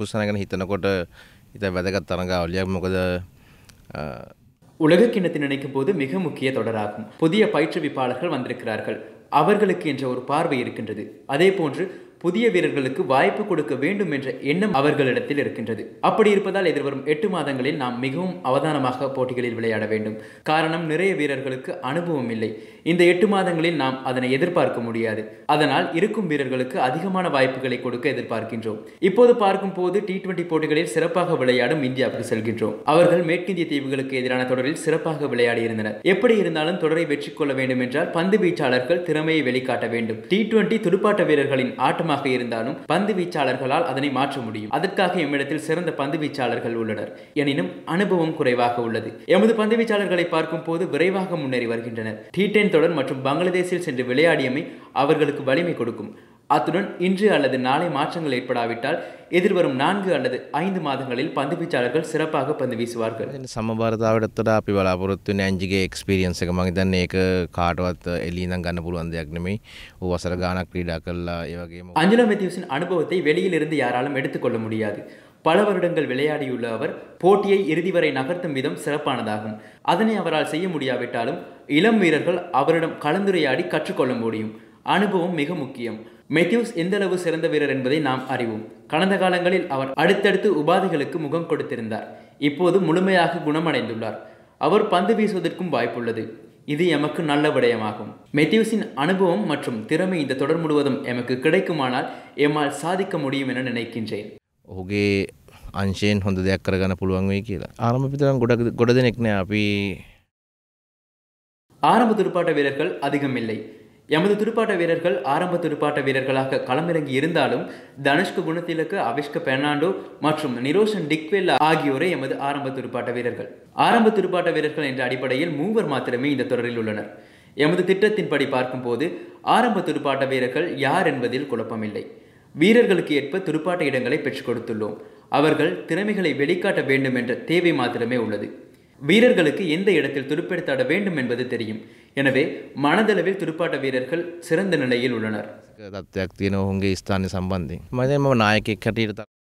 කුස්සන ගැන හිතනකොට ඉත වැදගත් තරඟාවලියක් මොකද අ, உலக கிண்ணத்தை நினைக்கும் போது மிக முக்கிய தொடராகும் புதிய பயிற்றுவிப்பாளர்கள் வந்திருக்கிறார்கள் அவர்களுக்கு என்ற ஒரு பார்வை இருக்கின்றது அதே போன்று புதிய வீரர்களுக்கு வாய்ப்பு கொடுக்க வேண்டும் என்ற எண்ணம் அவர்களிடத்தில் இருக்கின்றது அப்படி இருப்பதால் எதிர்வரும் எட்டு மாதங்களில் நாம் மிகவும் அவதானமாக போட்டிகளில் விளையாட வேண்டும் காரணம் நிறைய வீரர்களுக்கு அனுபவம் இல்லை இந்த எட்டு மாதங்களில் நாம் அதனை எதிர்பார்க்க முடியாது அதனால் இருக்கும் வீரர்களுக்கு அதிகமான வாய்ப்புகளை கொடுக்க எதிர்பார்க்கின்றோம் இப்போது பார்க்கும் போது டி டுவெண்டி போட்டிகளில் சிறப்பாக விளையாடும் இந்தியாவுக்கு செல்கின்றோம் அவர்கள் மேற்கிந்திய தீவுகளுக்கு எதிரான தொடரில் சிறப்பாக விளையாடி இருந்தனர் எப்படி இருந்தாலும் தொடரை வெற்றி கொள்ள வேண்டும் என்றால் பந்து வீச்சாளர்கள் திறமையை வெளிக்காட்ட வேண்டும் டி டுவெண்டி துடுப்பாட்ட வீரர்களின் ஆட்டமாக இருந்தாலும் பந்து வீச்சாளர்களால் அதனை மாற்ற முடியும் அதற்காக எம்மிடத்தில் சிறந்த பந்து வீச்சாளர்கள் உள்ளனர் எனினும் அனுபவம் குறைவாக உள்ளது எமது பந்து வீச்சாளர்களை பார்க்கும் போது விரைவாக முன்னேறி வருகின்றனர் டி டென் தொடர் மற்றும் பங்களாதேஷில் சென்று விளையாடியமை அவர்களுக்கு வலிமை கொடுக்கும் அத்துடன் இன்று அல்லது நாளை மாற்றங்கள் ஏற்படாவிட்டால் எதிர்வரும் நான்கு அல்லது ஐந்து மாதங்களில் பந்து வீச்சாளர்கள் சிறப்பாக பந்து வீசுவார்கள் ඉතින් සමබරතාවටත්තට අපි බලාපොරොත්තු නෑන්ජිගේ එක්ස්පිරියන්ස එක මහිතන්න ඒක කාටවත් එලීනම් ගන්න පුළුවන් දෙයක් නෙමයි ඕ වසර ගානක් ක්‍රීඩා කල්ලා ඒවගේම அஞ்சலா மெத்யூஸின் அனுபவத்தை வெளியில் இருந்து யாராலும் எடுத்துக்கொள்ள முடியாது பல வருடங்கள் விளையாடியுள்ள அவர் போட்டியை இறுதி வரை நகர்த்தும் விதம் சிறப்பானதாகும் அதனை அவரால் செய்ய முடியாவிட்டாலும் இளம் வீரர்கள் அவரிடம் கலந்துரையாடி கற்றுக்கொள்ள முடியும் அனுபவம் மிக முக்கியம் மெத்யூஸ் எந்த அளவு சிறந்த வீரர் என்பதை நாம் அறிவோம் கடந்த காலங்களில் அவர் அடுத்தடுத்து உபாதைகளுக்கு முகம் கொடுத்திருந்தார் இப்போது முழுமையாக குணமடைந்துள்ளார் அவர் பந்து வீசுவதற்கும் வாய்ப்புள்ளது இது எமக்கு நல்ல விடயமாகும் மெத்யூஸின் அனுபவம் மற்றும் திறமை இந்த தொடர் முழுவதும் எமக்கு கிடைக்குமானால் எம்மால் சாதிக்க முடியும் என நினைக்கின்றேன் ඔහුගේ අංශයෙන් හොඳ දෙයක් කරගන්න පුළුවන් වෙයි කියලා ආරම පිතරම් ගොඩ ගොඩ දෙනෙක්න අපි ஆரம்ப துடுப்பாட்ட வீரர்கள் அதிகம் இல்லை எமது துடுப்பாட்ட வீரர்கள் ஆரம்ப துடுப்பாட்ட வீரர்களாக களமிறங்கி இருந்தாலும் தனுஷ்கு குணத்திலக்கு அவிஷ்க பெர்னாண்டோ மற்றும் நிரோஷன் டிக்வெல் ஆகியோரே எமது ஆரம்ப துடுப்பாட்ட வீரர்கள் ஆரம்ப துடுப்பாட்ட வீரர்கள் என்ற அடிப்படையில் மூவர் மாத்திரமே இந்த தொடரில் உள்ளனர் எமது திட்டத்தின்படி பார்க்கும்போது ஆரம்ப துடுப்பாட்ட வீரர்கள் யார் என்பதில் குழப்பமில்லை வீரர்களுக்கு ஏற்ப துடுப்பாட்ட இடங்களை பெற்றுக் கொடுத்துள்ளோம் அவர்கள் திறமைகளை வெளிக்காட்ட வேண்டும் என்ற தேவை மாத்திரமே உள்ளது வீரர்களுக்கு எந்த இடத்தில் துடுப்பெடுத்தாட வேண்டும் என்பது தெரியும் எனவே மனதளவில் துடுப்பாட்ட வீரர்கள் சிறந்த நிலையில் உள்ளனர் තත්වයක් තියෙන ඔහුන්ගේ ස්ථානය සම්බන්ධයෙන් මදම නායකෙක් හැටියට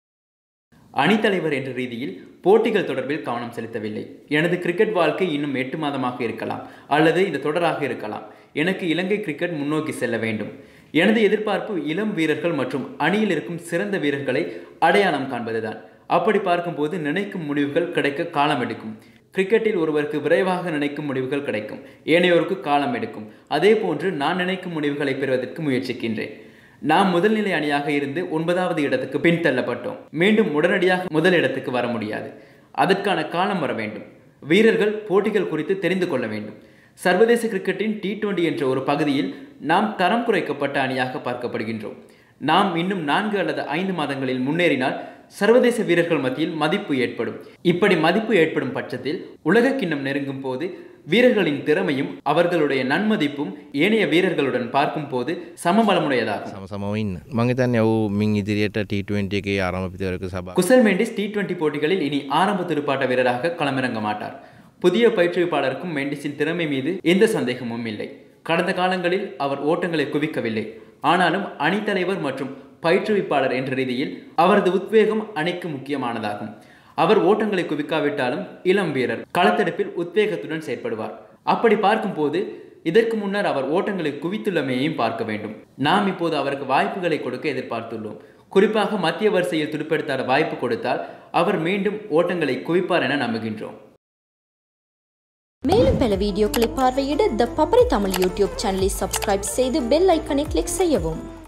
அணித்தலைவர் என்ற ரீதியில் போட்டிகள் தொடர்பில் கவனம் செலுத்தவில்லை எனது கிரிக்கெட் வாழ்க்கை இன்னும் எட்டு மாதமாக இருக்கலாம் அல்லது இந்த தொடராக இருக்கலாம் எனக்கு இலங்கை கிரிக்கெட் முன்னோக்கி செல்ல வேண்டும் எனது எதிர்பார்ப்பு இளம் வீரர்கள் மற்றும் அணியில் இருக்கும் சிறந்த வீரர்களை அடையாளம் காண்பதுதான் அப்படி பார்க்கும்போது நினைக்கும் முடிவுகள் கிடைக்க காலம் எடுக்கும் கிரிக்கெட்டில் ஒருவருக்கு விரைவாக நினைக்கும் முடிவுகள் கிடைக்கும் ஏனையோருக்கு காலம் எடுக்கும் அதே போன்று நான் நினைக்கும் முடிவுகளை பெறுவதற்கு முயற்சிக்கின்றேன் நாம் முதல்நிலை அணியாக இருந்து ஒன்பதாவது இடத்துக்கு பின்தள்ளப்பட்டோம் மீண்டும் உடனடியாக முதல் இடத்துக்கு வர முடியாது அதற்கான காலம் வர வேண்டும் வீரர்கள் போட்டிகள் குறித்து தெரிந்து கொள்ள வேண்டும் சர்வதேச கிரிக்கெட்டின் டி டுவெண்டி என்ற ஒரு பகுதியில் நாம் தரம் குறைக்கப்பட்ட அணியாக பார்க்கப்படுகின்றோம் நாம் இன்னும் நான்கு அல்லது ஐந்து மாதங்களில் முன்னேறினால் சர்வதேச வீரர்கள் மத்தியில் மதிப்பு ஏற்படும் இப்படி மதிப்பு ஏற்படும் பட்சத்தில் உலக கிண்ணம் நெருங்கும் போது வீரர்களின் திறமையும் அவர்களுடைய நன்மதிப்பும் ஏனைய வீரர்களுடன் பார்க்கும்போது சமபலமுடையதாகும் සම සමව ඉන්න මංහිතන්න ඔවු මින් ඉදිරියට ට20 එකේ ආරම පිතවරක සබ குசல் மெண்டிஸ் டி டுவெண்டி போட்டிகளில் இனி ஆரம்ப துடுப்பாட்ட வீரராக களமிறங்க மாட்டார் புதிய பயிற்றுவிப்பாளருக்கும் மெண்டிஸின் திறமை மீது எந்த சந்தேகமும் இல்லை கடந்த காலங்களில் அவர் ஓட்டங்களை குவிக்கவில்லை ஆனாலும் அணித்தலைவர் மற்றும் பயிற்றுவிப்பாளர் என்ற ரீதியில் அவரது உத்வேகம் அணிக்கு முக்கியமானதாகும் அவர் ஓட்டங்களை குவிக்காவிட்டாலும் இளம் வீரர் களத்தெடுப்பில் உத்வேகத்துடன் செயற்படுவார் அப்படி பார்க்கும்போது இதற்கு முன்னர் அவர் ஓட்டங்களை குவித்துள்ளமையையும் பார்க்க வேண்டும் நாம் இப்போது அவருக்கு வாய்ப்புகளை கொடுக்க எதிர்பார்த்துள்ளோம் குறிப்பாக மத்திய வரிசையில் துடுப்பெடுத்தாட வாய்ப்பு கொடுத்தால் அவர் மீண்டும் ஓட்டங்களை குவிப்பார் என நம்புகின்றோம் மேலும் பல வீடியோக்களை பார்வையிட த பப்பரை தமிழ் யூடியூப் சேனலை சப்ஸ்கிரைப் செய்து பெல் ஐக்கனை கிளிக் செய்யவும்